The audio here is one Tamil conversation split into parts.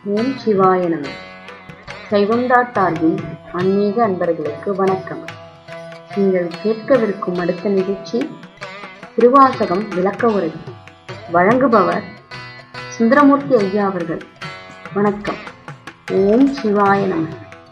ஓம் சிவாய நம சைவந்தா சார்பின் ஆன்மீக அன்பர்களுக்கு வணக்கம் நீங்கள் கேட்கவிருக்கும் அடுத்த நிகழ்ச்சி திருவாசகம் விளக்க உரை வழங்குபவர் சுந்தரமூர்த்தி ஐயா அவர்கள் வணக்கம் ஓம் சிவாய நம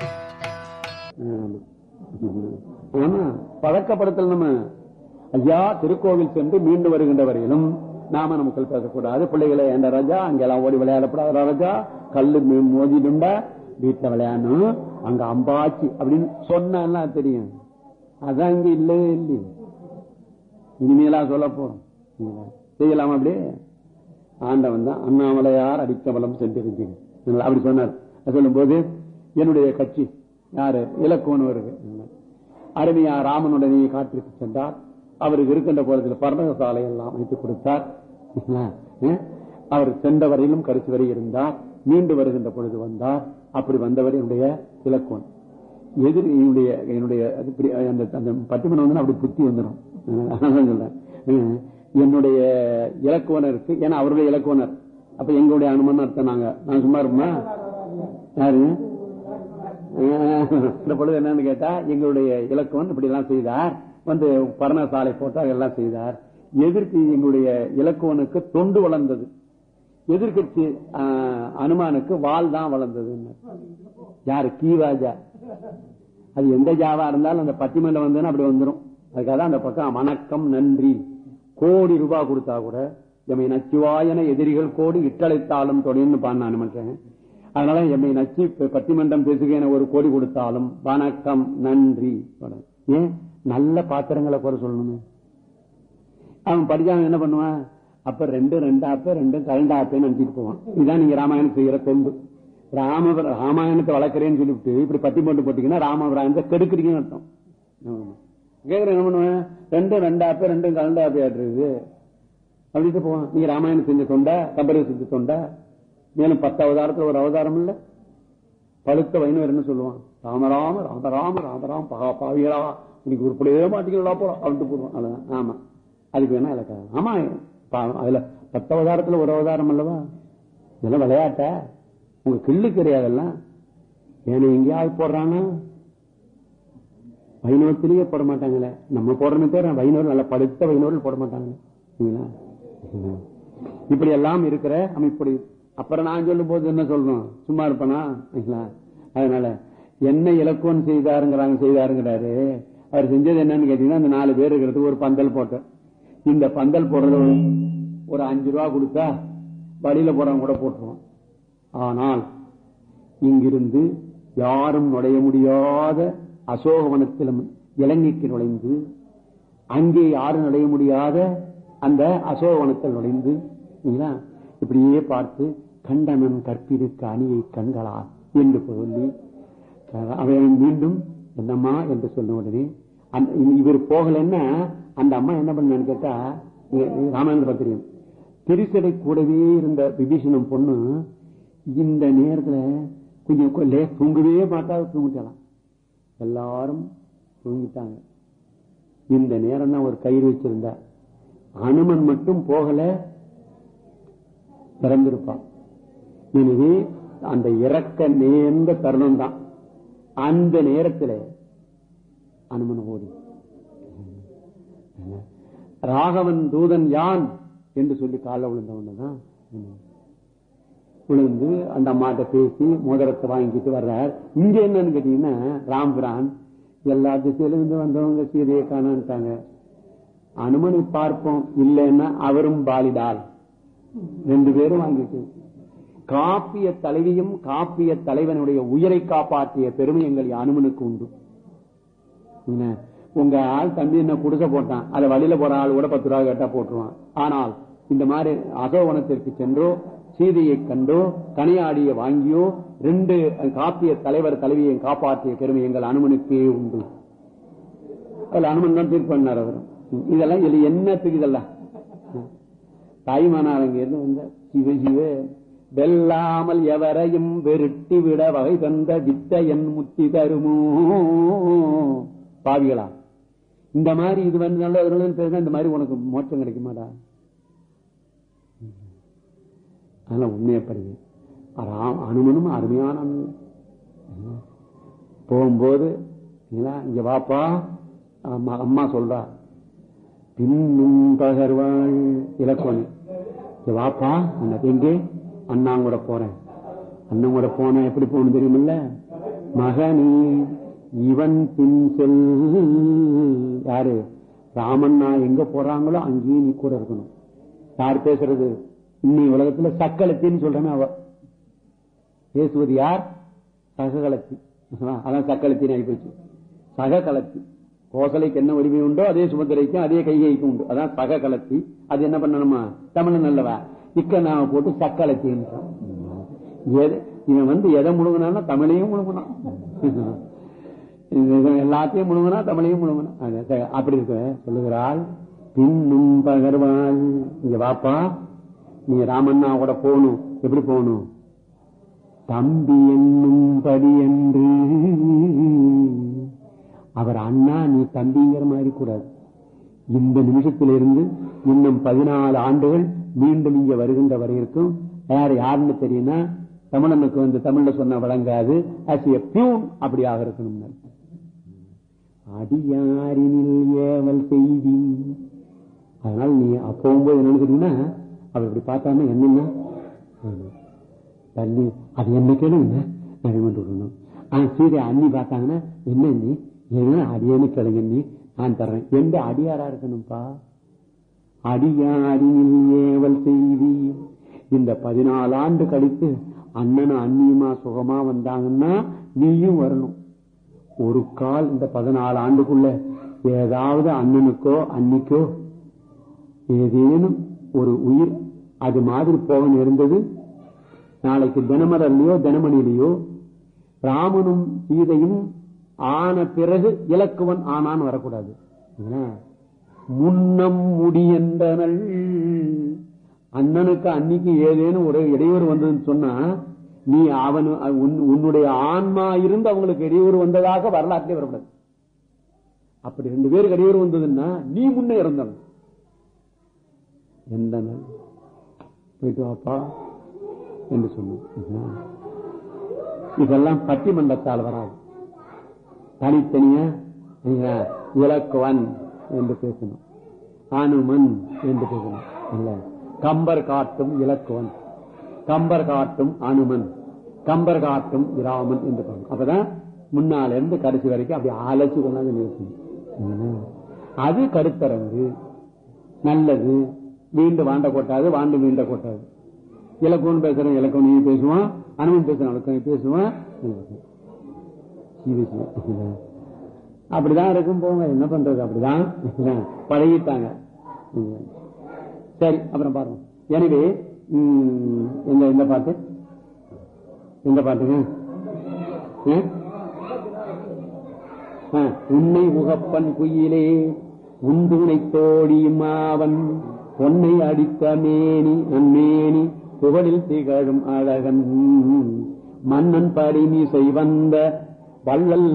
ஆமா. ஆமா பழக்கப்படுத்தல் நம்ம ஐயா திருக்கோவில் சென்று மீண்டு வருகின்ற வரையிலும் நாம நமக்கு பேசக்கூடாது பிள்ளைகளை என்ற ராஜா அங்கெல்லாம் ஓடி விளையாடப்படாத ராஜா கல்லு மீ- மோதிடுண்டா வீட்டுல விளையாடணும் அங்க அம்பாச்சி அப்படின்னு சொன்னா தெரியும் அதான் இங்க இல்லவே இல்லையே இனிமேலா சொல்ல போறோம் செய்யலாம் அப்படியே ஆண்டவன் தான் அண்ணாமலையார் அடிக்கமலம் சென்றிருந்தீங்க அப்படி சொன்னார் அது சொல்லும்போது என்னுடைய கட்சி யாரு இலக்குவன் வருது அருமையா ராமனுடனே காட்டிற்கு சென்றார் அவருக்கு இருக்கின்ற போலத்தில் பர்ணக சாலை எல்லாம் அமைத்து கொடுத்தார் அஹ், அவர் சென்ற வரையிலும் கருத்து வரை இருந்தார் மீண்டு வருகின்ற பொழுது வந்தார் அப்படி வந்தவர் என்னுடைய இலக்குவன் எதிர் என்னுடைய என்னுடைய அது இப்படி அந்த அந்த பட்டிமன்றம் வந்து அப்படி புத்தி வந்துடும் அதான் சொல்றேன் ஹம், என்னுடைய இலக்குவனருக்கு ஏன்னா அவருடைய இலக்குவனர் அப்ப எங்களுடைய அனுமன் அர்த்தம் நாங்க நான் சும்மா இருப்போமா யாரு இந்த பொழுது என்னன்னு கேட்டா எங்களுடைய இலக்குவன் இப்படி எல்லாம் செய்தார் வந்து பர்ணசாலை போட்டார் எல்லாம் செய்தார் எதிர்க்கு எங்களுடைய இலக்குவனுக்கு தொண்டு வளர்ந்தது எதிர்கட்சி ஆஹ், அனுமானுக்கு வால் தான் வளர்ந்தது யாரு கீவாஜா அது எந்த ஜாவா இருந்தாலும் அந்த பட்டிமன்றம் வந்து அப்படி வந்துடும் அதுக்காக அந்த பக்கம் வணக்கம் நன்றி கோடி ரூபாய் கொடுத்தா கூட எம்மை நச்சுவாயன எதிரிகள் கோடி இட்டழைத்தாலும் தொடர்ந்து பாடின அனுமன்றேன் அதனால எம்மை நச்சு ப- பட்டிமன்றம் பேசுக ஒரு கோடி கொடுத்தாலும் வணக்கம் நன்றி தொடர். ஏன் நல்ல பாத்திரங்களை குறை சொல்லணுமே அவன் படிக்காம என்ன பண்ணுவான் அப்ப ரெண்டு ரெண்டு ஆப்ப ரெண்டும் கரண்ட் ஆப்பேன்னு நினைச்சிட்டு போவான் இதான் நீங்க ராமாயணம் செய்யற தொண்டு ராம ராமாயணத்தை வளர்க்கறேன்னு சொல்லிவிட்டு இப்படி பட்டி போட்டு போட்டீங்கன்னா ராமபிராயணத்தை கெடுக்கிறீங்கன்னு அர்த்தம் ஆமா. கேக்குறேன் என்ன பண்ணுவேன் ரெண்டும் ரெண்டு ஆப்ப ரெண்டும் கரண்ட் ஆப்பே ஆட்டுறது அப்படின்ட்டு போவான் நீங்க ராமாயணம் செஞ்ச தொண்டை கம்பரி செஞ்ச தொண்டை மேலும் பத்து அவதாரத்துல ஒரு அவதாரம் இல்ல பழுத்த வைணவர் என்ன சொல்லுவான் ராமராம ராமராம ராமராம் பகா பாவிகளா இன்னைக்கு உருப்படவே மாட்டீங்களா போறோம் அப்படின்ட்டு போடுவான் அவ்வளவுதான் ஆமா அதுக்கு வேணா இலக்கா ஆமா பா- அதுல பத்து அவதாரத்துல ஒரு அவதாரம் அல்லவா இதெல்லாம் விளையாட்ட உங்க கிள்ளு கிடையாதெல்லாம் ஏன்னா எங்கேயாவது போடுறானா வைணவத்திலேயே போட மாட்டாங்களே நம்ம போடுறமே பேர் வைணவர் நல்ல படுத்த வைணவர்கள் போட மாட்டாங்களே சரிங்களா? இப்படி எல்லாம் இருக்கிற அமைப்பு அப்புறம் நான் சொல்லும் போது என்ன சொல்லணும் சும்மா இருப்பனா சரிங்களா? அதனால என்ன இலக்குவன் செய்தாருங்கிறாங்க செய்தாருங்கிறாரு அவர் செஞ்சது என்னன்னு கேட்டீங்கன்னா அந்த நாலு பேர் இருக்கிறதுக்கு ஒரு பந்தல் போட்டேன் இந்த பந்தல் போடுறது ஒரு அஞ்சு ரூபா கொடுத்தா வழியில போறவங்க கூட போட்டுருவான் ஆனால் இங்கிருந்து யாரும் நுழைய முடியாத அசோகவனத்திலும் இலங்கைக்கு நுழைந்து அங்கே யாரும் நுழைய முடியாத அந்த அசோகவனத்தில் நுழைந்து சரிங்களா? இப்படியே பார்த்து கண்டனன் கற்பிருக்கு அணியை கண்களா என்று சொல்லி அவன் மீண்டும் என்னம்மா என்று சொன்ன உடனே அந்த- இவர் போகலன்னா அந்த அம்மா என்ன பண்ணான்னு கேட்டா நீங்க- நீங்க ராமாயணத்தை தெரியும் திருச்சடை கூடவே இருந்த விபீஷணம் பொண்ணு இந்த நேரத்துல கொஞ்சம் கொ- லே- தூங்கவே மாட்டா தூங்கிட்டாலாம் எல்லாரும் தூங்கிட்டாங்க இந்த நேரம் தான் ஒரு கயிறு வச்சிருந்தா அனுமன் மட்டும் போகல திறந்திருப்பான் எனவே அந்த இறக்க நேர்ந்த தருணம் தான் அந்த நேரத்தில் அனுமன் ஓடி ராகவன் தூதன் யான் என்று சொல்லி கால விழுந்தவன் விழுந்து அந்த அம்மாட்ட பேசி மோதிரத்தை வாங்கிட்டு வர்றார் இங்க என்னன்னு கேட்டீங்கன்னா ராம்பிரான் எல்லா திசையிலும் இருந்து வந்தவங்க சீதையை காணான்ட்டாங்க அனுமனை பார்ப்போம் இல்லைன்னா அவரும் பாலிடால் ரெண்டு பேரும் வாங்கிட்டு காப்பிய தலைவியும் காப்பிய தலைவனுடைய உயிரை காப்பாற்றிய பெருமை எங்கள் அனுமனுக்கு உண்டு என்ன, உங்க ஆள் தம்பி என்ன குடிசை போட்டான் அதை வழியில போற ஆள் கூட பத்து ரூபாய் கேட்டா போட்டுருவான் ஆனால் இந்த மாதிரி அசோவனத்திற்கு சென்றோ சீதையை கண்டோ கனியாடிய வாங்கியோ ரெண்டு காப்பிய தலைவர் தலைவியை காப்பாற்றிய பெருமை எங்கள் அனுமனுக்கே உண்டு அதுல அனுமன் தான் தீர்ப்பு பண்ணார் அவர் இதெல்லாம் இதுல என்னத்துக்கு இதெல்லாம் தாய்மானார் அங்க இருந்து வந்த சிவ சிவ வெல்லாமல் எவரையும் வெருட்டி விட வகை தந்த வித்தையன் முத்தி தருமோ பாவிகளா இந்த மாதிரி இது வந்து நல்ல நல்லதுன்னு பேசினா இந்த மாதிரி உனக்கு மோட்சம் கிடைக்குமாடா அதெல்லாம் உண்மையை படிங்க ராம் அனுமனும் அருமையான அண்ணன். போகும்போது இல்லைங்களா, இங்க வாப்பா அம்மா அம்மா சொல்றா பின்னும் பகர்வாள் இலக்கணம் இங்க வாப்பா அண்ணா எங்கே அண்ணா கூட போறேன் அண்ணன் கூட போனா எப்படி போகணும் தெரியுமில்ல மகனே இவன் பின் செல் யாரு ராமண்ணா எங்க போறாங்களோ அங்கேயும் நீ கூட இருக்கணும் யார் பேசுறது இன்னி உலகத்துல சக்களத்தின்னு சொல்றேன் அவ பேசுவது யார் சககலத்தி அதான் சக்களத்தின்னு ஆகி போச்சு சககலத்தி கோசலைக்கு என்ன உரிமை உண்டோ அதே சுமந்திரைக்கும் அதே கைகைக்கும் உண்டு அதான் சககலத்தி அது என்ன பண்ணணுமா தமிழ் நல்லவா இக்க நாம போட்டு சக்களத்தின்றான் எது- இவன் வந்து எதை முழுங்கினா தமிழையும் முழுங்கினான் இவன் எல்லாத்தையும் முழுங்கினா தமிழையும் முழுங்கினான் அது ச- அப்படி இருக்க சொல்லுகிறாள் பின்னும் பகர்வாள் இங்க வாப்பா நீ ராமண்ணா கூட போகணும் எப்படி போகணும் தம்பி என்னும் படி என்று அவர் அண்ணா நீ தம்பிங்கிற மாதிரி கூடாது இந்த நிமிஷத்திலிருந்து இன்னும் பதினாலு ஆண்டுகள் மீண்டும் இங்க வருகின்ற வரைக்கும் யார் யாருன்னு தெரியும்னா தமிழனுக்கு வந்து தமிழ்ல சொன்ன வழங்காது as a பியூன் அப்படியாக இருக்கணும் அடியாரினில் ஏவல் செய்தி அதனால நீ போகும்போது என்னன்னு கேட்டீங்கன்னா அவர் இப்படி பார்த்தான்னா என்னன்னா தண்ணி அது என்ன கேளுங்க நான் கொண்டு விடணும் ஆ சரி அண்ணி பார்த்தாங்கன்னா என்ன நீ என்ன அடியேன்னு கேளுங்க நீ நான் தர்றேன் எந்த அடியாரா இருக்கணும்ப்பா அடியாரினில் ஏவல் செய்தி இந்த பதினாலு ஆண்டு கழித்து அண்ணனும் அண்ணியுமா சுகமா வந்தாங்கன்னா நீயும் வரணும் ஒரு கால் இந்த பதினாலு ஆண்டுக்குள்ள ஏதாவது அண்ணனுக்கோ அன்னிக்கோ ஏதேனும் ஒரு உயிர் அது மாதிரி போக நேர்ந்தது நாளைக்கு தினமரல்லையோ தினமணிலையோ ராமனும் சீதையும் ஆன பிறகு இலக்குவன் ஆனான்னு வரக்கூடாது என்ன? முன்னம் முடியன்றனள் அண்ணனுக்கு அன்னைக்கு ஏதேனும் ஒரு இடையூறு வந்ததுன்னு சொன்னா நீ அவனு உன்- உன்னுடைய ஆன்மா இருந்து அவங்களுக்கு இடையூறு வந்ததாக வரலாற்றிலே வரக்கூடாது அப்படி ரெண்டு பேருக்கு இடையூறு வந்ததுன்னா நீ முன்னே இறந்தவன் எந்த நாள் போயிட்டு வாப்பா என்று சொன்னோம் இதெல்லாம் பட்டிமன்றத்தால் வராது தனித்தனியா நீங்க இலக்குவன் என்று பேசணும் அனுமன் என்று பேசணும் இல்ல கம்பர் காட்டும் இலக்குவன் கம்பர் காட்டும் அனுமன் கம்பர் காட்டும் இராமன் என்று சொல்லணும் அப்பதான் முன்னால இருந்து கடைசி வரைக்கும் அப்படி அழைச்சு கொண்டாந்து நிறுத்தணும் என்ன? அது கருத்தரங்கு நல்லது வீண்டு வாண்ட கொட்டாது வாண்டு வீண்ட கொட்டாது இலக்கணம் பேசுறேன் இலக்கணம் நீ பேசுவான் அனுமன் பேசுறேன் இலக்கணம் பேசுவான் இது சிவம். அப்படிதான் இருக்கும் போங்க என்ன பண்றது அப்படிதான் பழகிட்டாங்க ம். சரி அப்புறம் பாருங்க எனவே ம், இந்த இந்த பாட்டு இந்த பாட்டுங்க ஆ? ஆ, உன்னை உகப்பன் குயிலே உந்துணை தோழி மாவன் பொன்னை அடித்த மேனி நன்மேனி புகழில் திகழும் அழகன் மன்னன் பரிமிசை வந்த வள்ளல்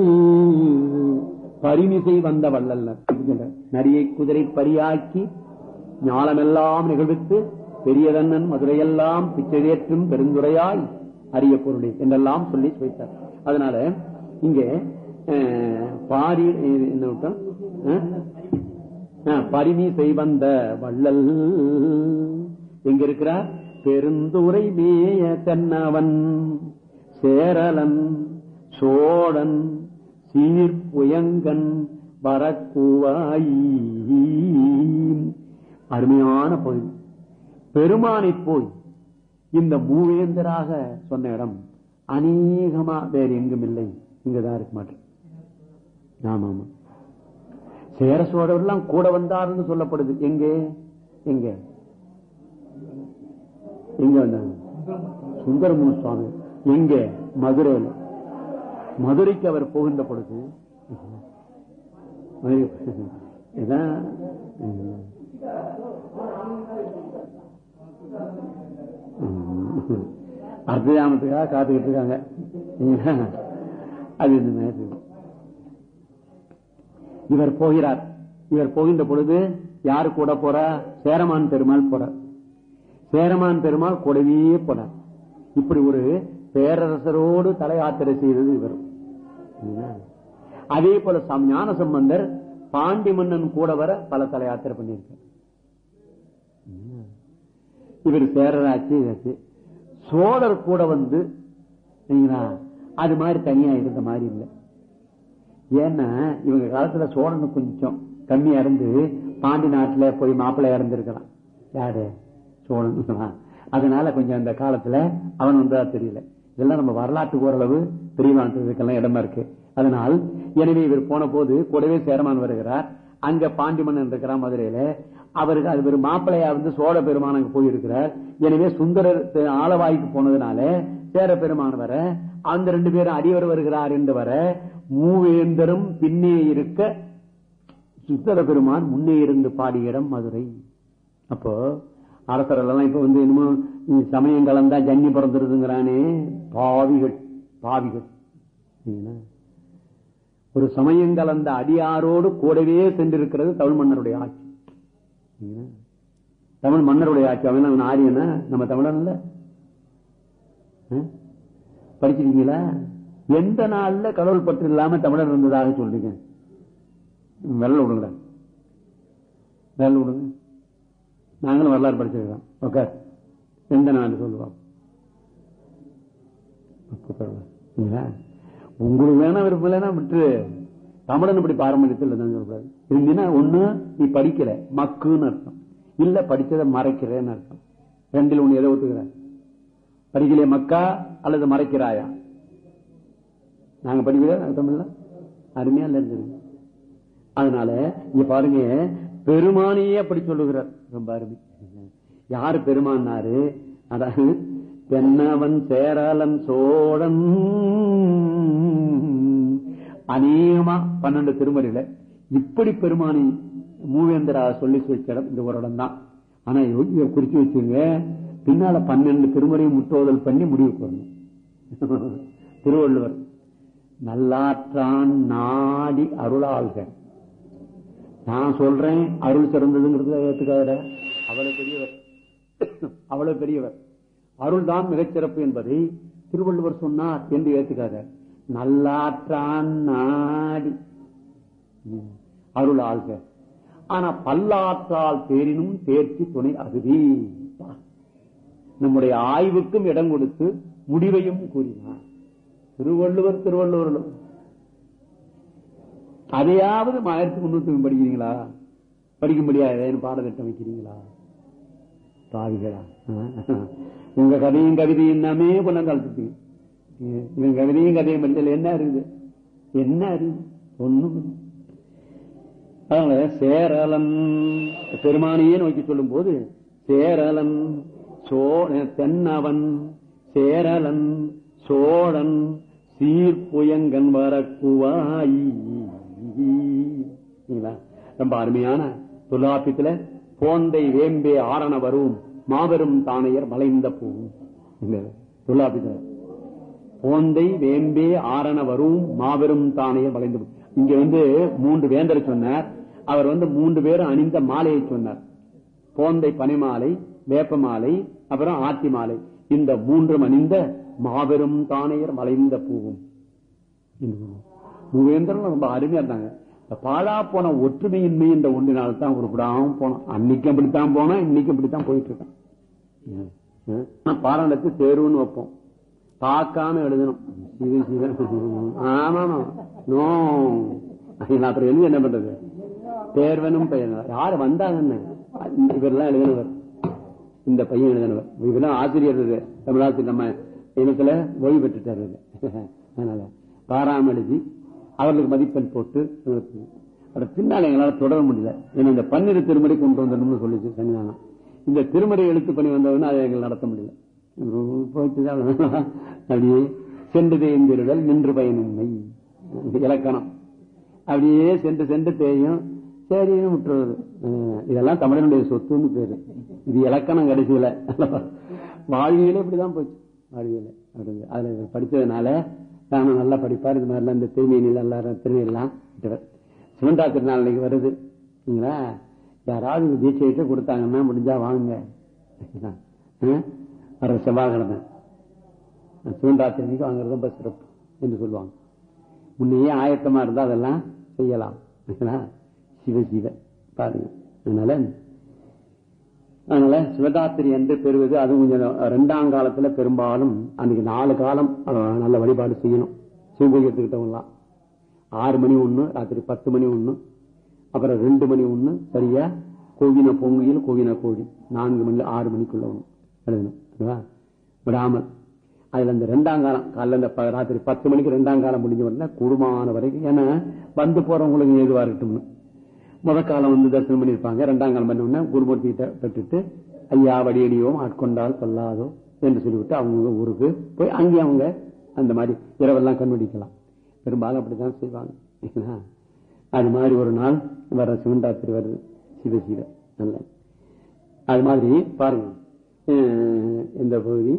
பரிமிசை வந்த வள்ளல் நரியை குதிரை பரியாக்கி ஞானமெல்லாம் நிகழ்வித்து பெரியதன்னன் மதுரையெல்லாம் பிச்சையேற்றும் பெருந்துரையாய் அரிய பொருளை என்றெல்லாம் சொல்லி வைத்தார் அதனால இங்கே அஹ், பாரி இது என்ன விட்டோம்? அஹ்? அஹ், பரிமி செய்வந்த வள்ளல் எங்க இருக்கிறார் பெருந்துரை மேய தென்னவன் சேரலன் சோழன் சீர்புயங்கன் வரக்குவாய் அருமையான பகுதி பெருமானை போய் இந்த மூவேந்தராக சொன்ன இடம் அநேகமா வேறு எங்கும் இல்லை இங்கதான் இருக்க மாட்டேன் ஆமா ஆமா சேர சோழவெல்லாம் கூட வந்தாருன்னு சொல்லப்படுது எங்கே எங்க எங்க வந்தாங்க சுந்தரமூர் சுவாமி எங்க மதுரையில் மதுரைக்கு அவர் போகின்ற பொழுது மதுரை- இதான் ம். ம். அர்த்தஜாமத்துக்காக காத்துக்கிட்டு இருக்காங்க சரிங்களா? அது இந்த மாதிரி இருக்கு. இவர் போகிறார் இவர் போகின்ற பொழுது யாரு கூட போறா சேரமான் பெருமாள் போறார் சேரமான் பெருமாள் கூடவே போனார் இப்படி ஒரு பேரரசரோடு தலையாத்திரை செய்தது இவர் அதே போல சம்- ஞான சம்பந்தர் பாண்டி மன்னன் கூட வர பல தலையாத்திரை பண்ணியிருக்கார் இவர் சேரராட்சி இதாச்சு சோழர் கூட வந்து சரிங்களா, அது மாதிரி தனியா இருந்த மாதிரி இல்லை ஏன்னா இவங்க காலத்துல சோழன் கொஞ்சம் கம்மியா இருந்து பாண்டி நாட்டுல போய் மாப்பிள்ளை இறந்திருக்கிறான் யாரு சோழன் அதனால கொஞ்சம் அந்த காலத்துல அவன் வந்தா தெரியல இதெல்லாம் நம்ம வரலாற்று ஓரளவு தெரியவான்றதுக்கெல்லாம் இடமா இருக்கு அதனால் எனவே இவர் போன போது கூடவே சேரமான் வருகிறார் அங்க பாண்டி மன்னன் இருக்கிறார் மதுரையில அவருக்கு அது ஒரு மாப்பிள்ளையா வந்து சோழ பெருமான் அங்க போயிருக்கிறார் எனவே சுந்தரர் தெ- ஆலவாய்க்கு போனதுனால சேர பெருமான் வர அந்த ரெண்டு பேரும் அடியவர் வருகிறார் என்று வர மூவேந்தரும் பின்னே இருக்க சுந்தர பெருமான் முன்னே இருந்து பாடிய இடம் மதுரை அப்போ அரசர்கள் எல்லாம் இப்ப வந்து என்னமோ இந்த சமயம் கலந்தா ஜன்னி பிறந்துருதுங்கிறானே பாவிகள் பாவிகள் சரிங்களா? ஒரு சமயம் கலந்த அடியாரோடு கூடவே சென்றிருக்கிறது தமிழ் மன்னருடைய ஆட்சி சரிங்களா? தமிழ் மன்னருடைய ஆட்சி அவன் அவன் ஆரியனா நம்ம தமிழன் இல்ல ஆ? படிச்சிருக்கீங்களா எந்த நாள்ல கடவுள் பற்று இல்லாம தமிழர் இருந்ததாக சொல்றீங்க வெள்ள விடுங்க வெள்ள விடுங்க நாங்களும் வரலாறு படிச்சிருக்கோம் ஓகே எந்த நாள் சொல்லுவோம் சரிங்களா? உங்களுக்கு வேணா விருப்பம் இல்லைன்னா விட்டு தமிழன் இப்படி பாரம்பரியத்தில் இல்லைன்னு சொல்லக்கூடாது இருந்தீங்கன்னா ஒண்ணு நீ படிக்கிற மக்குன்னு அர்த்தம் இல்ல படிச்சதை மறைக்கிறேன்னு அர்த்தம் ரெண்டில் ஒண்ணு எதை ஒத்துக்கிற படிக்கலையே மக்கா அல்லது மறைக்கிறாயா நாங்க படிக்கல தமிழ்ல அருமையா இல்ல இருந்தது அதனால இங்க பாருங்க பெருமானையே அப்படி சொல்லுகிறார் ரொம்ப அருமை யாரு பெருமானாரு அதாவது தென்னவன் சேரலன் சோழன் அநேகமா பன்னெண்டு திருமறையில இப்படி பெருமானி மூவேந்தரா சொல்லி வச்ச இடம் இந்த ஒரு இடம் தான் ஆனா இதை குறிச்சு வச்சுங்க பின்னால பன்னெண்டு திருமுறையும் முற்றோதல் பண்ணி முடிவுக்கு வரணும் திருவள்ளுவர் நல்லாற்றான் நாடி அருளாள்க நான் சொல்றேன் அருள் சிறந்ததுங்கிறது ஏத்துக்காத அவ்வளவு பெரியவர் அவ்வளவு பெரியவர் அருள் தான் மிகச்சிறப்பு என்பதை திருவள்ளுவர் சொன்னார் என்று ஏத்துக்காத நல்லாற்றான் நாடி ம், அருள் ஆள்க ஆனா பல்லாற்றால் பேரினும் தேர்ச்சி துணை அகுதி நம்முடைய ஆய்வுக்கும் இடம் கொடுத்து முடிவையும் கூறினார் திருவள்ளுவர் திருவள்ளுவர் அதையாவது ஆயிரத்தி முன்னூத்தி படிக்கிறீங்களா படிக்கும்படியா ஏதேனும் பாடத்திட்டம் வைக்கிறீங்களா பாவிகளா உங்க கதையும் கவிதையும் எல்லாமே கொண்டாந்து கலந்துட்டீங்க இவன் கவிதையும் கதையும் படிச்சல என்ன இருக்குது என்ன அறிவு ஒண்ணும் இல்லை. அதனால சேரலன் பெருமானையே நோக்கி சொல்லும் போது சேரலன் சோ தென்னவன் சேரலன் சோழன் சீர்புயங்கன் வரக்குவாய் சரிங்களா? ரொம்ப அருமையான தொல்லாப்பித்துல போந்தை வேம்பே ஆரண வரும் மாபெரும் தானையர் மலைந்த பூவும் தொல்லாப்பித்துல போந்தை வேம்பே ஆரண வரும் மாபெரும் தானையர் மலைந்த பூ இங்க வந்து மூன்று வேந்தரை சொன்னார் அவர் வந்து மூன்று பேரும் அணிந்த மாலையை சொன்னார் போந்தை பனைமாலை வேப்ப மாலை அப்புறம் ஆத்தி மாலை இந்த மூன்றும் அணிந்த மாபெரும் தானையர் மலைந்த பூவும் மூவேந்தரும் ரொம்ப அருமையா இருந்தாங்க இந்த பாழா போன ஒற்றுமையின்மை இந்த ஒன்றினால் தான் உருப்படாம போனோம் அன்னைக்கும் அப்படித்தான் போனோம் இன்னைக்கும் அப்படித்தான் போயிட்டு இருக்கோம் பாராயணத்து தேர்வுன்னு வைப்போம் பார்க்காம எழுதணும் இது சிவன் ஆமா ஆமா நோ நான் அப்புறம் எழுதி என்ன பண்றது தேர்வனும் பெயர் யாரு வந்தாங்கன்னு இவரெல்லாம் எழுதினவர் இந்த பையன் எழுதினவர் இவரெல்லாம் ஆசிரியர் இது தமிழாசிரியர் நம்ம இனத்துல ஓய்வு பெற்றுட்டாரு இது. அதனால பாராம எழுதி அவர்களுக்கு மதிப்பெண் போட்டு நிறுத்தினோம். அது பின்னால் எங்களால தொடர முடியல ஏன்னா இந்த பன்னிரு திருமுறை கொண்டு வந்தோம்னு சொல்லிச்சு சன்னிதானம் இந்த திருமுறை எழுத்து பணி வந்தவொன்னு அதை எங்களை நடத்த முடியல போச்சுதான் அப்படியே சென்று தேர்ந்திருதல் நின்று பயனின்மை இலக்கணம் அப்படியே சென்று சென்று தேயும் சரின்னு விட்டுறது அஹ் இதெல்லாம் தமிழனுடைய சொத்துன்னு பேரு இது இலக்கணம் கடைசியில வாழ்வியலே இப்படிதான் போச்சு வாழ்வியல அப்படி அதுல படிச்சதுனால நானும் நல்லா படிப்பார் இது மாதிரிலாம் இந்த திருமேனியில் எல்லாரும் திருநெல்லாம் விட்டவர் சிவண்டா திருநாள் இன்னைக்கு வருது சரிங்களா யாராவது இந்த தீட்சையிட்ட கொடுத்தாங்கன்னா முடிஞ்சா வாங்க அஹ் வர செவ்வாய்க்கிழமை சிவன்ராத்திரி அன்னைக்கு வாங்குறது ரொம்ப சிறப்பு என்று சொல்லுவாங்க முன்னையே ஆயத்தமா இருந்தா அதெல்லாம் செய்யலாம் சிவ சிவ பாருங்க அதனால அதனால சிவராத்திரி என்று பெறுவது அது கொஞ்சம் ரெண்டாம் காலத்துல பெரும்பாலும் அன்னைக்கு நாலு காலம் நல்ல வழிபாடு செய்யணும் சிவபூஜை எடுத்துக்கிட்டவங்களாம் ஆறு மணி ஒண்ணு ராத்திரி பத்து மணி ஒண்ணு அப்புறம் ரெண்டு மணி ஒண்ணு சரியா கோவின பொங்கியில் கோவின கோழி நான்கு மணி ஆறு மணிக்குள்ள ஒண்ணு எழுதணும் விடாமல் அதுல இந்த ரெண்டாம் காலம் காலைல இந்த ராத்திரி பத்து மணிக்கு ரெண்டாம் காலம் முடிஞ்ச உடனே குடும்பமான வரைக்கும் ஏன்னா வந்து போறவங்களுக்கு ஏதுவா இருக்கட்டும்னு முத காலம் வந்து தரிசனம் பண்ணியிருப்பாங்க ரெண்டாம் காலம் பண்ண உடனே குருமூர்த்தி கிட்ட பெற்றுட்டு ஐயா வடியடியோம் ஆட்கொண்டால் கொல்லாதோ என்று சொல்லிவிட்டு அவங்க ஊருக்கு போய் அங்கே அவங்க அந்த மாதிரி இரவெல்லாம் கண்பிடிக்கலாம் பெரும்பாலும் அப்படித்தான் செய்வாங்க அது மாதிரி ஒரு நாள் வர சிவன்ராத்திரி வருது சிவ சிவ நல்ல அது மாதிரி பாருங்க இந்த பகுதி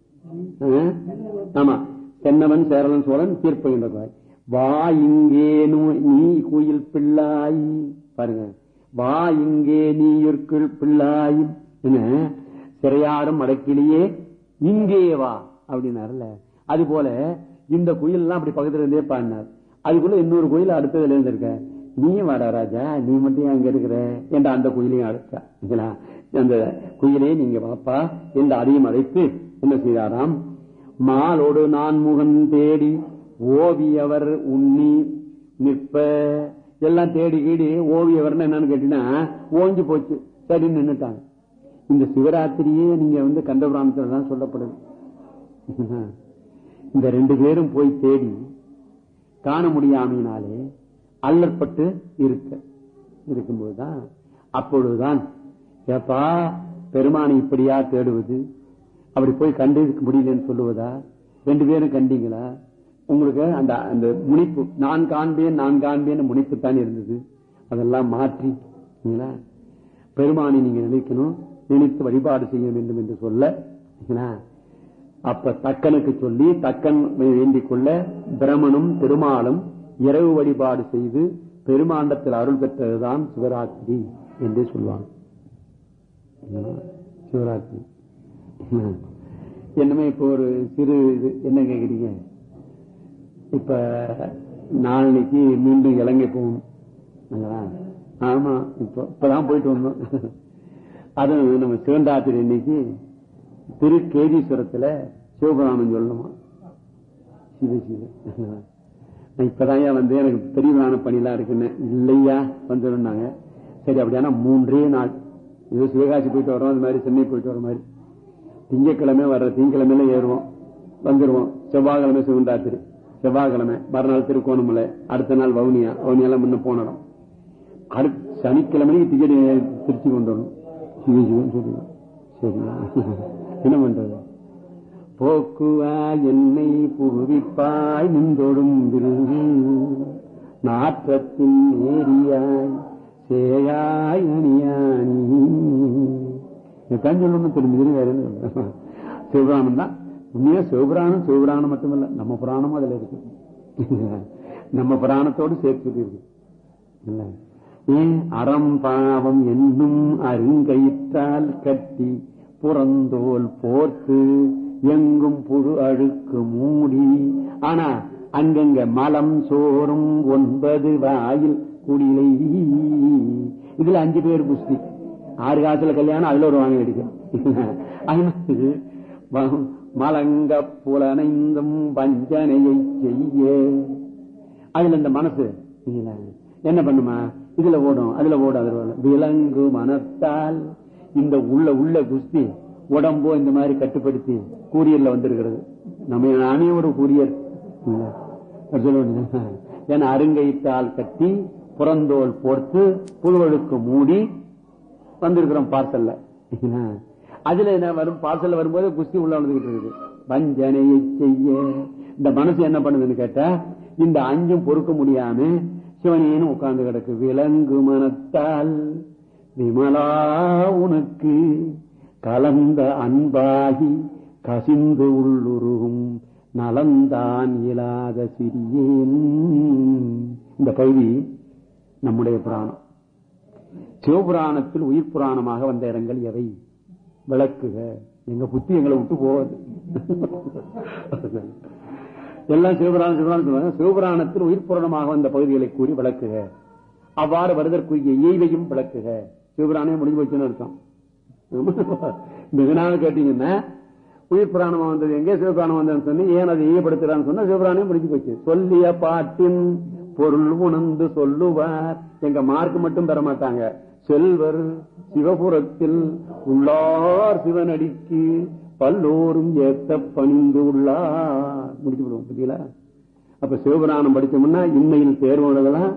ஆமா தென்னவன் சேரலன் சோழன் தீர்ப்புகின்ற வா இங்கே நீ குயில் பிள்ளாய் பாருங்க வா இங்கே நீ இருக்குள் பிள்ளாய் என்ன சிறையாடும் மடக்கிலேயே இங்கே வா அப்படின்னாருல அது போல இந்த குயில் எல்லாம் அப்படி பக்கத்துல இருந்தே பாடினார் அதுக்குள்ள இன்னொரு கோயில் அடுத்ததுல இருந்திருக்க நீ வாடா ராஜா நீ மட்டும் அங்க இருக்கிற என்ற அந்த குயிலையும் அழைச்சா அந்த குயிலே நீங்க வாப்பா என்று அதையும் அழைத்து என்ன செய்தாராம் மாலோடு நான் முகன் தேடி ஓவியவர் உண்ணி நிற்ப எல்லாம் தேடி கீடி ஓவியவர்னு என்னன்னு கேட்டீங்கன்னா ஓஞ்சி போச்சு சரி நின்னுட்டாங்க இந்த சிவராத்திரியே நீங்க வந்து கண்டபுராணத்துல தான் சொல்லப்படுது இந்த ரெண்டு பேரும் போய் தேடி காண முடியாமையினாலே அல்லற்பட்டு இருக்க இருக்கும்போதுதான் அப்பொழுதுதான் ஏப்பா பெருமானை இப்படியா தேடுவது அப்படி போய் கண்டு முடியலன்னு சொல்லுவதா ரெண்டு பேரும் கண்டீங்களா உங்களுக்கு அந்த அந்த முனிப்பு நான் காண்பேன் நான் காண்பேன் முனிப்பு தான் இருந்தது அதெல்லாம் மாற்றி பெருமானை நீங்க நினைக்கணும் நினைத்து வழிபாடு செய்ய வேண்டும் என்று சொல்ல அப்ப தக்கனுக்கு சொல்லி தக்கன் வேண்டிக் கொள்ள பிரமனும் திருமாலும் இரவு வழிபாடு செய்து பெருமாண்டத்தில் அருள் பெற்றதுதான் சிவராத்திரி என்றே சொல்லுவாங்க சிவராத்திரி என்னமே இப்ப ஒரு சிறு இது என்ன கேக்குறீங்க இப்ப நாளைக்கு மீண்டும் இலங்கை போகணும் ஆமா இப்ப இப்பதான் போயிட்டு வந்தோம் அதுவும் நம்ம சிவந்தாத்திரி இன்னைக்கு திரு கேதீஸ்வரத்துல சிவபுராணம் சொல்லணுமா சிவ சிவ இப்பதான் வந்து எனக்கு பெரியவரான பணியெல்லாம் இருக்குன்னு இல்லையா வந்துருந்தாங்க சரி அப்படியானா மூன்றே நாள் இது சிவகாசி போயிட்டு வரோம் அது மாதிரி சென்னை போயிட்டு வர மாதிரி திங்கக்கிழமை வர்ற திங்கக்கிழமையில ஏறுவோம் வந்துருவோம் செவ்வாய்க்கிழமை சிவந்தாத்திரி செவ்வாய்க்கிழமை மறுநாள் திருக்கோணமலை அடுத்த நாள் வவுனியா வவுனியால முன்ன போனோம் அடுத்த சனிக்கிழமைக்கு டிக்கெட் திருச்சி கொண்டு வரணும் சிவசிவன் சொல்லுவோம் சரியா என்ன பண்றது போக்குவா என்னை புகுவிப்பாய் நின்றொடும் நாற்றத்தின் ஏரியாய் சேயாய் அணியானி சொல்லணும் திரும்பி வேற சிவபுராணம் தான் உண்மையா சிவபுராணம் சிவபுராணம் மட்டுமல்ல நம்ம புராணமும் அதுல இருக்கு நம்ம புராணத்தோடு சேர்த்து இருக்கு இல்ல ஏன் அறம் பாவம் என்னும் அருங்கயிற்றால் கட்டி புறந்தோல் போர்த்து எங்கும் புழு அழுக்கு மூடி ஆனா அங்கங்க மலம் சோறும் ஒன்பது வாயில் குடிலை இதுல அஞ்சு பேர் புஸ்தி ஆறு காசுல கல்யாணம் அதுல ஒரு வாங்கி அடிக்க மலங்க புலனைந்தும் வஞ்சனையை செய்ய அதுல இந்த மனசு என்ன பண்ணுமா இதுல ஓடும் அதுல ஓடும் அதுல ஓடும் விலங்கு மனத்தால் இந்த உள்ள உள்ள குஸ்தி உடம்போ இந்த மாதிரி கட்டுப்படுத்தி கூரியர்ல வந்திருக்கிறது நம்ம நானே ஒரு கூரியர் ஏன்னா அருங்கைத்தால் கட்டி புறந்தோல் போர்த்து புழுவழுக்கு மூடி வந்திருக்கிறோம் பார்சல்ல அதுல என்ன வரும் பார்சல்ல வரும்போது குஸ்தி உள்ள வந்துகிட்டு இருக்குது வஞ்சனையை செய்ய இந்த மனசு என்ன பண்ணுதுன்னு கேட்டா இந்த அஞ்சும் பொறுக்க முடியாம சிவனேன்னு உட்கார்ந்து கிடக்கு விலங்கு மனத்தால் விமலா உனக்கு கலந்த அன்பாகி கசிந்து உள்ளுருகும் நலந்தான் இயலாத சிறியேன் இந்த பகுதி நம்முடைய புராணம் சிவபுராணத்தில் உயிர் புராணமாக வந்த இடங்கள் எவை விளக்குக எங்க புத்தி எங்களை விட்டு போவது எல்லாம் சிவபுராணம் சிவபுராணம் சொல்லுவாங்க சிவபுராணத்தில் உயிர் பூரணமாக வந்த பகுதிகளை கூறி விளக்குக அவ்வாறு வருதற்குரிய இயைவையும் விளக்குக சிவபுராணம் முடிஞ்சு போச்சுன்னு அர்த்தம் மிகனாக கேட்டீங்கன்னா உயிர் புராணமா வந்தது எங்கே சிவபுராணம் வந்ததுன்னு சொல்லி ஏன் அதை ஈயப்படுத்துறான்னு சொன்னா சிவபுராணம் முடிஞ்சு போச்சு சொல்லிய பாட்டின் பொருள் உணர்ந்து சொல்லுவார் எங்க மார்க் மட்டும் பெற மாட்டாங்க செல்வர் சிவபுரத்தில் உள்ளார் சிவனடிக்கு பல்லோரும் ஏத்த பணிந்து உள்ளார் முடிச்சு விடுவோம் புரியல அப்ப சிவபுராணம் படிச்சோம்னா இன்னையில் தேர்வுகளெல்லாம்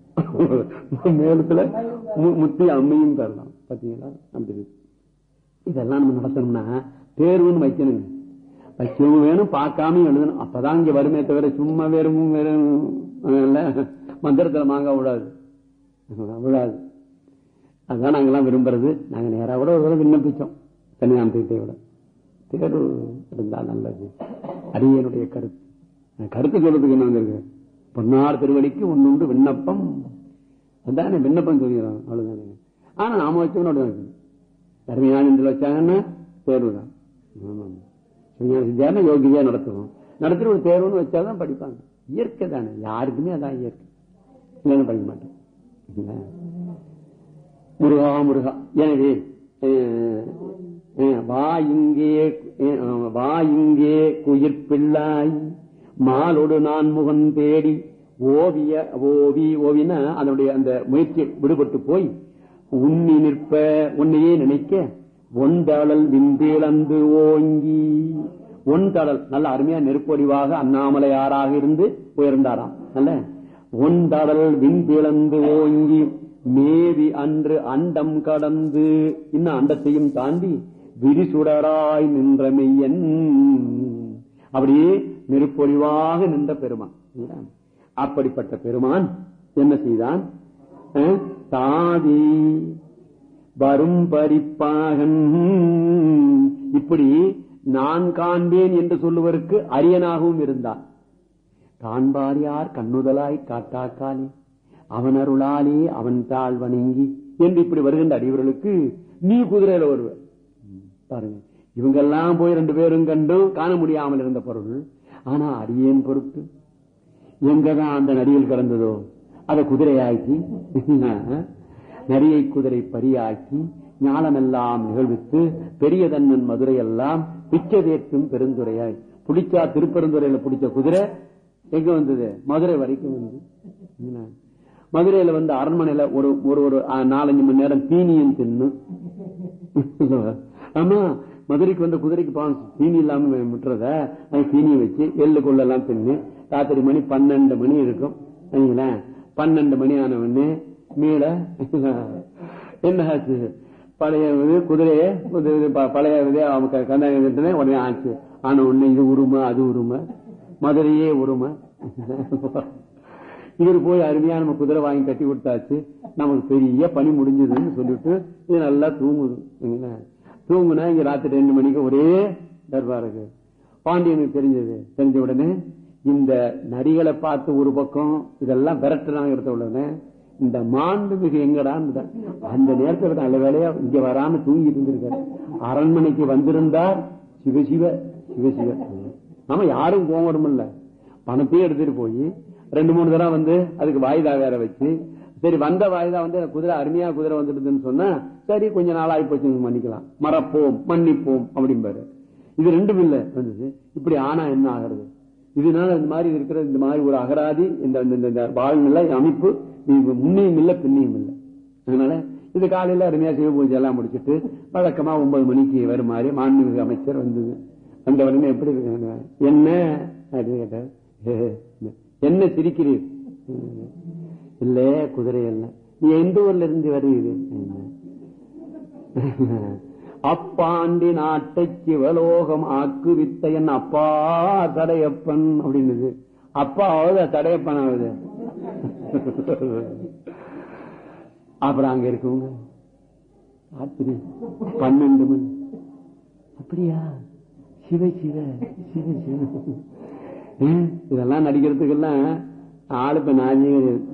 மேலத்துல மு- முத்தி அம்மையும் பெறலாம் பாத்தீங்களா அப்படி இருக்கு. இதெல்லாம் நம்ம நடத்தணும்னா தேர்வுன்னு வைக்கணுங்க வைக்கவும் வேணும் பார்க்காம எழுதணும் அப்பதான் இங்க வருமே தவிர சும்மா வெறும் வெறும் இல்ல, மந்திரத்துல மாங்க விடாது விடாது அதான் நாங்கெல்லாம் விரும்புறது நாங்க நேரா கூட ஒரு தடவை விண்ணப்பிச்சோம் தனியாமத்தை விட தேர்வு இருந்தா நல்லது அரியனுடைய கருத்து நான் கருத்து சொல்றதுக்கு என்ன வந்திருக்கு பொன்னார் திருவடிக்கு ஒன்றுண்டு விண்ணப்பம் அதானே விண்ணப்பம் சொல்லிடுறோம் அவ்வளவுதானே ஆனா நாம வச்சோம்னு அப்படிதான் தர்மயான இதில் வச்சாங்கன்னா தேர்வு தான் சிவஞான யோகியா நடத்துவோம் நடத்திட்டு ஒரு தேர்வுன்னு வச்சாதான் படிப்பாங்க இயற்கை தானே யாருக்குமே அதான் இயற்கை இல்லைன்னு படிக்க மாட்டேன் இல்ல? முருகா முருகா எனவே அஹ், அஹ், வா இங்கே அஹ், வா இங்கே குயிர் பிள்ளாய் மாலோடு நான் முகன் தேடி ஓவிய ஓவி ஓவினா அதனுடைய அந்த முயற்சி விடுபட்டு போய் உண்ணி நிற்ப உன்னையே நினைக்க ஒன்றாளல் விந்திழந்து ஓங்கி ஒன்றாளல் நல்ல அருமையா நெருப்பொடிவாக அண்ணாமலையாராக இருந்து உயர்ந்தாராம் நல்ல ஒன்றாடல் விண்பிளந்து ஓங்கி மேவி அன்று அண்டம் கடந்து இன்னும் அண்டத்தையும் தாண்டி விரிசுடராய் நின்ற மெய்யன் அப்படியே நெருப்பொழிவாக நின்ற பெருமான் இல்லையா? அப்படிப்பட்ட பெருமான் என்ன செய்தான் அஹ், தாதி வரும் பரிப்பாகன் இப்படி நான் காண்பேன் என்று சொல்லுவதற்கு அரியனாகவும் இருந்தான் காண்பார் யார் கண்ணுதலாய் காட்டாக்காலே அவன் அருளாலே அவன் தாழ் வணங்கி என்று இப்படி வருகின்ற அடியவர்களுக்கு நீ குதிரையில வருவ பாருங்க இவங்கெல்லாம் போய் ரெண்டு பேரும் கண்டும் காண முடியாமல் இருந்த பொருள் ஆனா அடியேன் பொருட்டு எங்கதான் அந்த நடிகள் கிடந்ததோ அதை குதிரையாக்கி நரியை குதிரை பரியாக்கி ஞானமெல்லாம் நிகழ்வித்து பெரிய தன்னன் மதுரை எல்லாம் பிச்சை தேற்றும் பெருந்துரையாய் புடிச்சா திருப்பெருந்துறையில பிடிச்ச குதிரை எங்க வந்தது மதுரை வரைக்கும் வந்து என்ன? மதுரையில வந்து அரண்மனையில ஒரு ஒரு ஒரு ஆ, நாலஞ்சு மணி நேரம் தீனியும் தின்னு ஆமா மதுரைக்கு வந்த குதிரைக்கு பாவம் தீனி இல்லாம விட்டுறத அது தீனியை வச்சு எள்ளு கொள்ளெல்லாம் தின்னு ராத்திரி மணி பன்னெண்டு மணி இருக்கும் சரிங்களா பன்னெண்டு மணி ஆன உடனே மீள என்ன ஆச்சு பழைய இது குதிரைய குதிரை இது ப- பழைய இது அவங்க கந்தாங்க உடனே ஆச்சு ஆன உடனே இது உருமை அது உருமை மதுரையே உருமை இவர் போய் அருமையா நம்ம குதிரை வாங்கி கட்டி கொடுத்தாச்சு நமக்கு பெரிய பணி முடிஞ்சதுன்னு சொல்லிட்டு இது நல்லா தூங்குது சரிங்களா? தூங்குனா இங்க ராத்திரி ரெண்டு மணிக்கு ஒரே தர்பாருக்கு பாண்டியனுக்கு தெரிஞ்சது தெரிஞ்ச உடனே இந்த நரிகளை பார்த்து ஒரு பக்கம் இதெல்லாம் விரட்டுறாங்க எடுத்த உடனே இந்த மாண்பு மிகு எங்கடான்னு அந்த நேரத்தில் நல்ல வேலையா இங்க வராம தூங்கிட்டு இருந்திருக்காரு அரண்மனைக்கு வந்திருந்தார் சிவசிவ சிவசிவ ஆமா யாரும் கோவம் இல்ல பணத்தையும் எடுத்துட்டு போய் ரெண்டு மூணு தடவை வந்து அதுக்கு வாய்தா வேற வச்சு சரி வந்த வாய்தா வந்து எனக்கு குதிரை அருமையா குதிரை வந்துடுதுன்னு சொன்னா சரி கொஞ்ச நாள் ஆகி போச்சு மன்னிக்கலாம் மறப்போம் மன்னிப்போம் அப்படிம்பாரு இது ரெண்டும் இல்ல வந்தது இப்படி ஆனா என்ன ஆகிறது இதனால இந்த மாதிரி இருக்கிற இந்த மாதிரி ஒரு அகராதி இந்த இந்த- இந்த வாழ்நிலை அமைப்பு இது முன்னையும் இல்ல பின்னையும் இல்ல அதனால இது காலையில அருமையா சிவ பூஜை எல்லாம் முடிச்சிட்டு வழக்கமா ஒன்பது மணிக்கு வருமாறு மாண்புமிகு அமைச்சர் வந்தது அந்த உடனே எப்படி இருக்கு என்ன அப்படின்னு கேட்டார். என்ன சிரிக்கிறீர் இல்ல குதிரை இல்ல நீ எந்த ஊர்ல இருந்து வருகிறீர் அப்பாண்டி நாட்டை சிவலோகம் ஆக்குவித்த என் அப்பா தடையப்பன் அப்படின்னுது அப்பாவது தடையப்பன் ஆகுது அப்புறம் அங்க இருக்கவங்க ராத்திரி பன்னெண்டு மணி அப்படியா சிவ சிவ சிவ சிவ ஹம், இதெல்லாம் நடிக்கிறதுக்கெல்லாம் ஆளு இப்ப நானே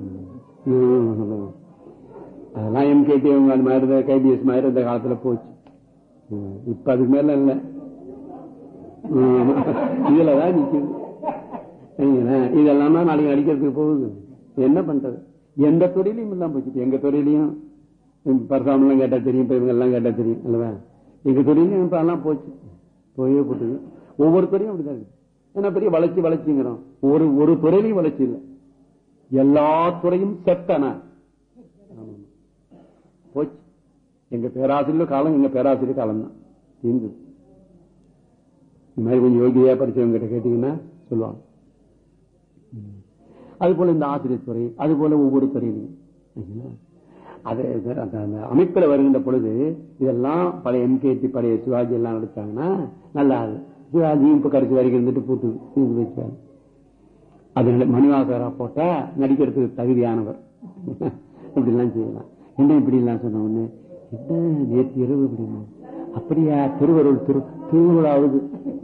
அதெல்லாம் எம்கேடி அவங்க அது மாதிரி கைபிஎஸ் மாதிரி இந்த காலத்துல போச்சு ஹம், இப்ப அதுக்கு மேல இல்ல ஆமா. இதுலதான் நிக்குது சரிங்களா? இதெல்லாம் தான் நாளைக்கு அடிக்கிறதுக்கு போகுது என்ன பண்றது எந்த துறையிலையும் இல்லாம போச்சு எங்க துறையிலையும் பரசாமெல்லாம் கேட்டா தெரியும் இப்ப இவங்க எல்லாம் கேட்டா தெரியும் அல்லவா எங்க துறையிலையும் இப்ப எல்லாம் போச்சு போயே போட்டுது ஒவ்வொரு துறையும் அப்படிதான் இருக்கு ஏன்னா பெரிய வளர்ச்சி வளர்ச்சிங்கிறோம் ஒரு ஒரு துறையிலையும் வளர்ச்சி இல்லை எல்லா துறையும் செத்தன ஆமா. போச்சு எங்க பேராசிரியர் காலம் எங்க பேராசிரியர் காலம் தான் தீர்ந்தது இந்த மாதிரி கொஞ்சம் யோகியா படிச்சவங்க கிட்ட கேட்டீங்கன்னா சொல்லுவாங்க ம். அது போல இந்த ஆசிரியர் துறை அது போல ஒவ்வொரு துறையிலையும் சரிங்களா? அது அது- அந்த அந்த அமைப்புல வருகின்ற பொழுது இதெல்லாம் பழைய எம்கேடி பழைய சிவாஜி எல்லாம் நடிச்சாங்கன்னா நல்லா அது சிவாஜியும் இப்ப கடைசி வரைக்கும் இருந்துட்டு பூட்டு இது வச்சாரு அதனால மணிவாசகரா போட்டா நடிக்கிறதுக்கு தகுதியானவர் இப்படிலாம் செய்யலாம் என்ன இப்படி எல்லாம் சொன்ன உடனே என்ன நேற்று இரவு இப்படிமா அப்படியா திருவருள் திரு திருவிழாவுது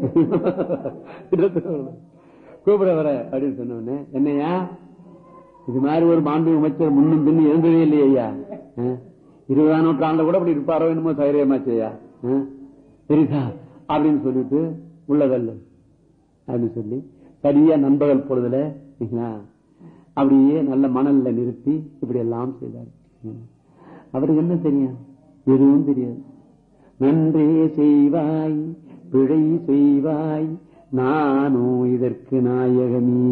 கூப்பிட வர அப்படின்னு சொன்ன உடனே என்னையா இது மாதிரி ஒரு மாண்பு அமைச்சர் முன்னும் பின்னும் இருந்ததே இல்லையா ஐயா ஆ? இருபதாம் நூற்றாண்டுல கூட அப்படி இருப்பாரோ என்னமோ தைரியமாச்சு ஐயா ஆ? தெரியுதா அப்படின்னு சொல்லிட்டு உள்ளதல்ல அப்படின்னு சொல்லி சரியா நண்பகல் பொழுதுல சரிங்களா, அப்படியே நல்ல மணல்ல நிறுத்தி இப்படி எல்லாம் செய்தார் ம். அவருக்கு என்ன தெரியும் எதுவும் தெரியாது நன்றே செய்வாய் பிழை செய்வாய் நானோ இதற்கு நாயகமே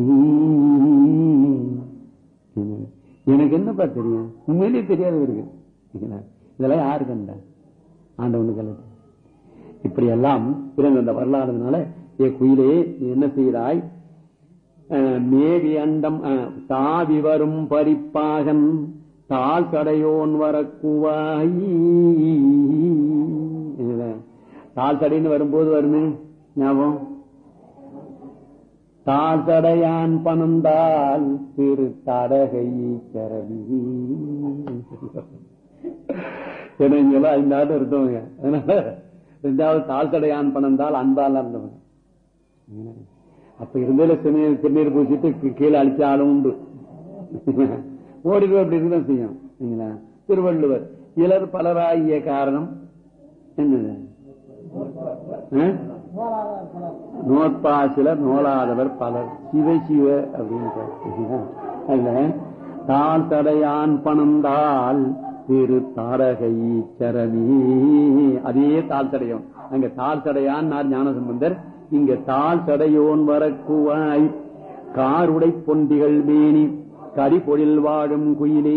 ம். எனக்கு என்னப்பா தெரியும் உண்மையிலேயே தெரியாது இவருக்கு சரிங்களா? இதெல்லாம் யாரு கண்டா ஆண்டவனுக்கு அல்ல இப்படி எல்லாம் பிறந்த அந்த வரலாறுனால ஏ குயிலே நீ என்ன செய்கிறாய் அஹ், மேவி அண்டம் அஹ், தாவி வரும் பரிப்பாகன் தாழ் கடையோன் வரக்குவாய் இதுல, தாழ் தடைன்னு வரும்போது வருமே ஞாபகம் தாழ் தடையான் பணந்தால் திரு தடகை கரவி ஏன்னா இங்கெல்லாம் ஐந்து ஆண்டு இருந்தவங்க அதனால ரெண்டாவது தாழ் தடையான் பணந்தால் அன்பால இருந்தவங்க அப்ப இருந்ததுல திருநீர் திருநீர் பூசிட்டு கீ- கீழே அழிச்ச ஆளும் உண்டு ஓடிடுவோம் அப்படி இருக்குதான் செய்யும் சரிங்களா? திருவள்ளுவர் இலர் பலராகிய காரணம் என்னது ஆ? நோற்பா சிலர் நோலாதவர் பலர் சிவ சிவ அப்படின்னு சொல்றாங்க. அதுல தாழ் தடையான் பணந்தால் திரு தாரகை சரணி அதே தாழ் தடையம் அங்க தாழ் தடையான் ஞானசம்பந்தர் இங்க தாழ் தடையோன் வரக்குவாய் காருடை பொண்டிகள் மேனி கரிபொழில் வாழும் குயிலே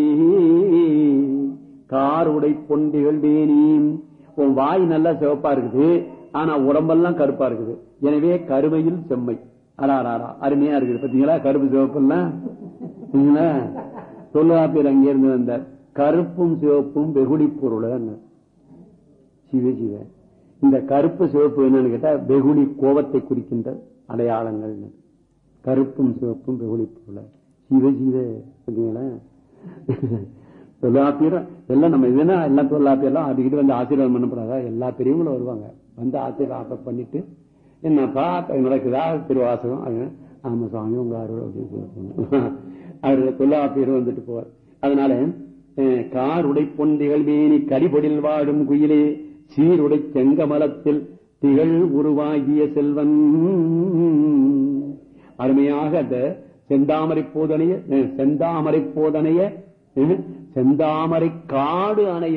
காருடை பொண்டிகள் மேனி உன் வாய் நல்லா சிவப்பா இருக்குது ஆனா உடம்பெல்லாம் கருப்பா இருக்குது எனவே கருமையில் செம்மை அடாராரா அருமையா இருக்குது பாத்தீங்களா கருப்பு சிவப்பெல்லாம் சரிங்களா? தொல்காப்பியர் அங்கிருந்து வந்தார் கருப்பும் சிவப்பும் வெகுளி பொருள் சிவ சிவ இந்த கருப்பு சிவப்பு என்னன்னு கேட்டா வெகுளி கோபத்தை குறிக்கின்ற அடையாளங்கள் கருப்பும் சிவப்பும் வெகுளி பொருள் சிவ சிவ பார்த்தீங்களா தொல்லாப்பியரும் எல்லாம் நம்ம இதுனா எல்லாம் தொல்லாப்பியெல்லாம் அதுக்கிட்ட வந்து ஆசீர்வாதம் பண்ணப்படுறாங்க எல்லா பெரியவங்களும் வருவாங்க வந்து ஆசீர்வாதம் பண்ணிட்டு என்னப்பா இப்ப நடக்குதா திருவாசகம் அது, ஆமா சுவாமி உங்க அருள் அப்படின்னு சொல்லுவாங்க அவர் தொல்லாப்பியரும் வந்துட்டு போவார் அதனால அஹ், கார் உடை பொந்திகள் மேனி கடிபொடில் வாடும் குயிலே சீருடை செங்கமலத்தில் திகழ் உருவாகிய செல்வன் அருமையாக அந்த செந்தாமரை போதனைய அஹ், செந்தாமரை போதனைய அஹ், செந்தாமரை காடு அணைய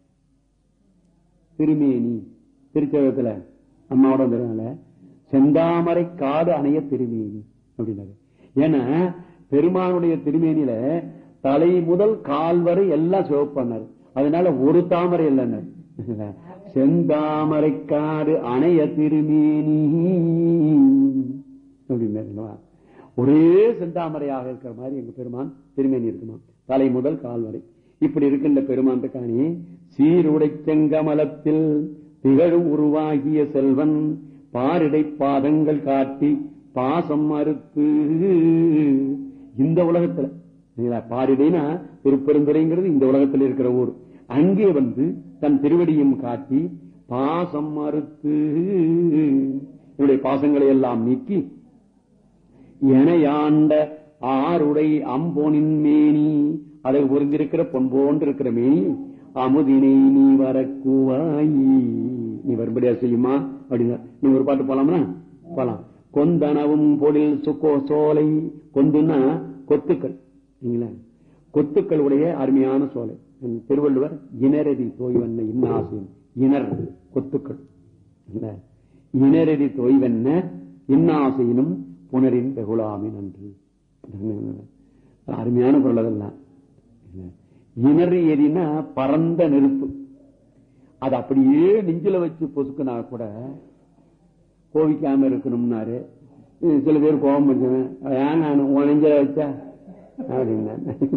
திருமேனி திருச்செவத்துல அம்மாவோட வந்ததுனால செந்தாமரை காடு அணைய திருமேனி அப்படின்னாரு ஏன்னா பெருமானுடைய திருமேனியில தலை முதல் கால் வரை எல்லாம் சிவப்பானாரு அதனால ஒரு தாமரை இல்லைன்னாரு செந்தாமரை காடு அணைய திருமேனி அப்படின்னாரு அல்லவா? ஒரே செந்தாமரையாக இருக்கிற மாதிரி எங்க பெருமான் திருமேனி இருக்குமா தலை முதல் கால் வரை இப்படி இருக்கின்ற பெருமான் இருக்கானே சீருடை செங்கமலத்தில் திகழும் உருவாகிய செல்வன் பாரிடை பாதங்கள் காட்டி பாசம் மறுத்து இந்த உலகத்துல சரிங்களா? பாரிடைனா திருப்பெருந்துறைங்கிறது இந்த உலகத்தில் இருக்கிற ஊர் அங்கே வந்து தன் திருவடியும் காட்டி பாசம் மறுத்து என்னுடைய பாசங்களை எல்லாம் நீக்கி எனையாண்ட ஆருடை அம்போனின் மேனி அதை பொருந்திருக்கிற பொன் போன்று இருக்கிற மேனி அமுதினை நீ வரக்குவாய் நீ வரும்படியா செய்யுமா அப்படின்னா நீ ஒரு பாட்டு போலாமா போலாம் கொந்தனவும் பொழில் சுக்கோ சோலை கொந்துன்னா கொத்துக்கள் இல்லைங்களா கொத்துக்கள் உடைய அருமையான சோலை திருவள்ளுவர் இனரதி தோய்வன்ன இன்னாசின் இனர் கொத்துக்கள் இல்ல இனரதி தோய்வென்ன இன்னாசையினும் புனரின் வெகுளாமின் அன்று அருமையான பொருள் அதெல்லாம் இணறு எரினா பரந்த நெருப்பு அது அப்படியே நெஞ்சில வச்சு பொசுக்குனா கூட கோவிக்காம இருக்கணும்னாரு சில பேர் கோபம் வச்சவன் ஏன் நான் நெஞ்சில வச்சா அப்படின்னா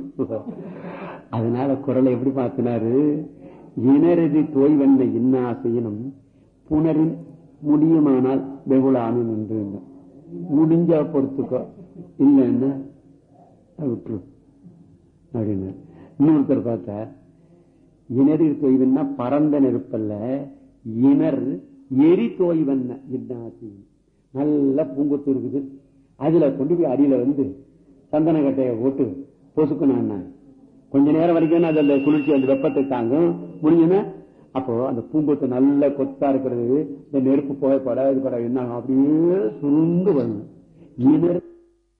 அதனால குரலை எப்படி பார்த்தினாரு இனரதி தோய்வென்ன இன்னாசையினும் புனரின் முடியுமானால் வெகுளாமின் என்று முடிஞ்சா பொறுத்துக்கோ இல்லைன்னா விட்டுரு அப்படின்னு இன்னொருத்தர் பார்த்தா இணரில் தொய்வன்னா பரந்த நெருப்பல்ல இணர் எரி தோய்வன்ன இன்னாசி நல்ல பூங்கொத்து இருக்குது அதுல கொண்டு போய் அடியில வந்து சந்தன கட்டையை போட்டு பொசுக்கணும் கொஞ்ச நேரம் வரைக்கும் அது அந்த குளிர்ச்சி அந்த வெப்பத்தை தாங்கும் முடிஞ்சுன்னா அப்போ அந்த பூங்கொத்து நல்ல கொத்தா இருக்கிறது இந்த நெருப்பு புகைப்பட இது பட என்ன அப்படியே சுருண்டு வரணும் இணர்